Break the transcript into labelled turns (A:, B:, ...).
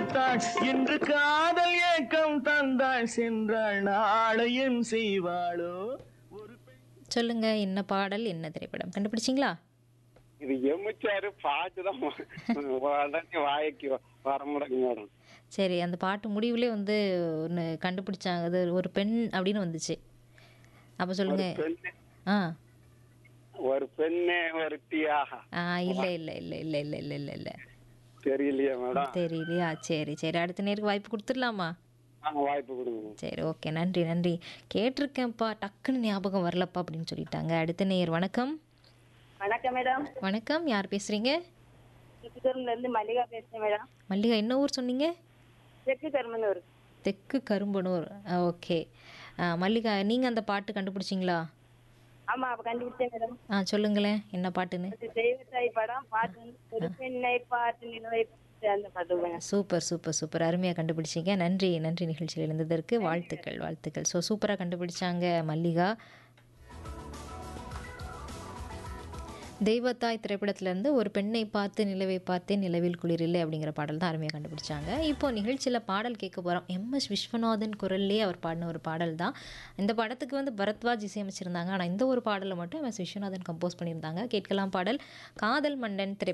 A: கொடுத்தாள் இன்று காதல் ஏக்கம் தந்தாள் சென்றாள் நாளையும் செய்வாளோ
B: சொல்லுங்க என்ன பாடல் என்ன திரைப்படம் கண்டுபிடிச்சிங்களா
C: இது எமிச்சாரு பாட்டு தான் உடனே வாய்க்கு வர முடியும் மேடம்
B: சரி அந்த பாட்டு முடிவுலே வந்து ஒன்று கண்டுபிடிச்சாங்க அது ஒரு பெண் அப்படின்னு வந்துச்சு அப்போ சொல்லுங்க
C: பெண்ணு
B: ஆ
C: ஒரு பெண்ணே ஒருத்தியா
B: ஆ இல்லை இல்லை இல்லை இல்லை இல்லை இல்லை இல்லை இல்லை
C: தெரியலையா மேடம்
B: தெரியலையா சரி சரி அடுத்த நேருக்கு வாய்ப்பு கொடுத்துடலாமா
C: ஆ வாய்ப்பு கொடுங்க
B: சரி ஓகே நன்றி நன்றி கேட்டிருக்கேன்ப்பா டக்குன்னு ஞாபகம் வரலப்பா அப்படின்னு சொல்லிட்டாங்க அடுத்த நேயர் வணக்கம்
D: வணக்கம் மேடம்
B: வணக்கம் யார் பேசுறீங்க
D: தெற்கு இருந்து மல்லிகா பேசுறேன் மேடம்
B: மல்லிகா என்ன ஊர் சொன்னீங்க
D: தெற்கு கருமனூர்
B: தெற்கு கரும்பனூர் ஓகே மல்லிகா நீங்கள் அந்த பாட்டு கண்டுபிடிச்சிங்களா
D: ஆமா அப்ப கண்டுபிடிச்சேன் மேடம்
B: ஆ சொல்லுங்களேன் என்ன பாட்டுன்னு
D: அது தெய்வத்தாய் படம் பாட்டு வந்து ஒரு பெண்ணை பார்த்து நிலவை பார்த்து அந்த பாட்டு மேடம்
B: சூப்பர் சூப்பர் சூப்பர் அருமையாக கண்டுபிடிச்சிங்க நன்றி நன்றி நிகழ்ச்சியில் இருந்ததற்கு வாழ்த்துக்கள் வாழ்த்துக்கள் ஸோ சூப்பராக கண்டுபிடிச்சாங்க மல்லிகா தெய்வத்தாய் திரைப்படத்திலேருந்து ஒரு பெண்ணை பார்த்து நிலவை பார்த்தேன் நிலவில் குளிரில்லை அப்படிங்கிற பாடல் தான் அருமையாக கண்டுபிடிச்சாங்க இப்போ நிகழ்ச்சியில் பாடல் கேட்க போகிறோம் எம்எஸ் விஸ்வநாதன் குரல்லே அவர் பாடின ஒரு பாடல் தான் இந்த படத்துக்கு வந்து பரத்வாஜ் இசையமைச்சிருந்தாங்க ஆனால் இந்த ஒரு பாடலை மட்டும் எம்எஸ் விஸ்வநாதன் கம்போஸ் பண்ணியிருந்தாங்க கேட்கலாம் பாடல் காதல் மன்னன் திரை